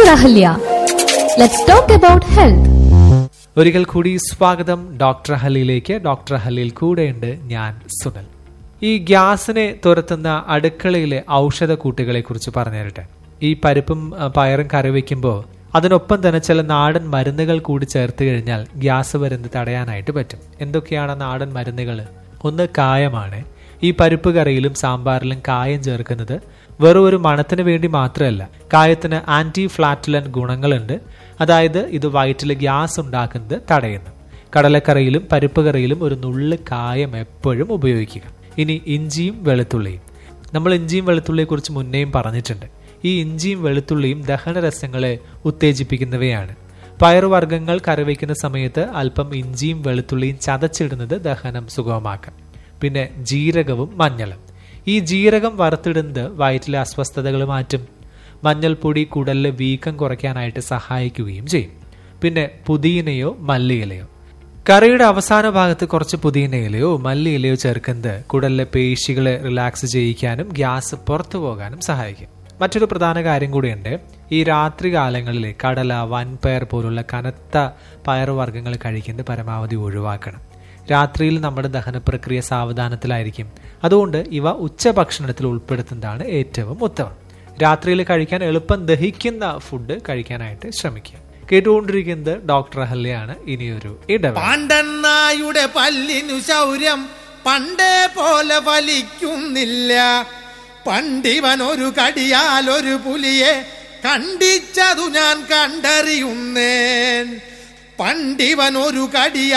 Ahalya. Let's talk about health. ഒരിക്കൽ കൂടി സ്വാഗതം ഡോക്ടർ ഹലിയിലേക്ക് ഡോക്ടർ ഹലിയിൽ കൂടെയുണ്ട് ഞാൻ സുനൽ ഈ ഗ്യാസിനെ തുരത്തുന്ന അടുക്കളയിലെ ഔഷധ കൂട്ടുകളെ കുറിച്ച് പറഞ്ഞു തരട്ടെ ഈ പരിപ്പും ആ, പയറും കറി വയ്ക്കുമ്പോൾ അതിനൊപ്പം തന്നെ ചില നാടൻ മരുന്നുകൾ കൂടി ചേർത്ത് കഴിഞ്ഞാൽ ഗ്യാസ് വരുന്നത് തടയാനായിട്ട് പറ്റും എന്തൊക്കെയാണ് ആ നാടൻ മരുന്നുകൾ ഒന്ന് കായമാണ് ഈ പരിപ്പ് കറിയിലും സാമ്പാറിലും കായം ചേർക്കുന്നത് വെറും ഒരു മണത്തിന് വേണ്ടി മാത്രമല്ല കായത്തിന് ആന്റി ഫ്ലാറ്റുലൻ ഗുണങ്ങളുണ്ട് അതായത് ഇത് വയറ്റിൽ ഗ്യാസ് ഉണ്ടാക്കുന്നത് തടയുന്നു കടലക്കറിയിലും പരിപ്പ് കറിയിലും ഒരു നുള്ള് കായം എപ്പോഴും ഉപയോഗിക്കുക ഇനി ഇഞ്ചിയും വെളുത്തുള്ളിയും നമ്മൾ ഇഞ്ചിയും വെളുത്തുള്ളിയെ കുറിച്ച് മുന്നേയും പറഞ്ഞിട്ടുണ്ട് ഈ ഇഞ്ചിയും വെളുത്തുള്ളിയും ദഹനരസങ്ങളെ ഉത്തേജിപ്പിക്കുന്നവയാണ് പയറുവർഗ്ഗങ്ങൾ കറിവയ്ക്കുന്ന സമയത്ത് അല്പം ഇഞ്ചിയും വെളുത്തുള്ളിയും ചതച്ചിടുന്നത് ദഹനം സുഗമമാക്കാം പിന്നെ ജീരകവും മഞ്ഞളും ഈ ജീരകം വറുത്തിടുന്നത് വയറ്റിലെ അസ്വസ്ഥതകൾ മാറ്റും മഞ്ഞൾപ്പൊടി കുടലിലെ വീക്കം കുറയ്ക്കാനായിട്ട് സഹായിക്കുകയും ചെയ്യും പിന്നെ പുതിയനയോ മല്ലിയിലയോ കറിയുടെ അവസാന ഭാഗത്ത് കുറച്ച് പുതിയനയിലയോ മല്ലിയിലയോ ചേർക്കുന്നത് കുടലിലെ പേശികളെ റിലാക്സ് ചെയ്യിക്കാനും ഗ്യാസ് പുറത്തു പോകാനും സഹായിക്കും മറ്റൊരു പ്രധാന കാര്യം കൂടിയുണ്ട് ഈ രാത്രി കാലങ്ങളിൽ കടല വൻപയർ പോലുള്ള കനത്ത പയറുവർഗ്ഗങ്ങൾ കഴിക്കുന്നത് പരമാവധി ഒഴിവാക്കണം രാത്രിയിൽ നമ്മുടെ ദഹന പ്രക്രിയ സാവധാനത്തിലായിരിക്കും അതുകൊണ്ട് ഇവ ഉച്ചഭക്ഷണത്തിൽ ഉൾപ്പെടുത്തുന്നതാണ് ഏറ്റവും ഉത്തമം രാത്രിയിൽ കഴിക്കാൻ എളുപ്പം ദഹിക്കുന്ന ഫുഡ് കഴിക്കാനായിട്ട് ശ്രമിക്കുക കേട്ടുകൊണ്ടിരിക്കുന്നത് ഡോക്ടർ അഹല്യാണ് ഇനിയൊരു ഇടവേള പാണ്ഡന്നായുടെ പല്ലിനു ശൗര്യം പണ്ടേ പോലെ ഫലിക്കുന്നില്ല പണ്ടിവൻ ഒരു കടിയാൽ ഒരു പുലിയെ കണ്ടിച്ചതു ഞാൻ കണ്ടറിയുന്നേൻ പണ്ടിവൻ ഒരു കടിയാൽ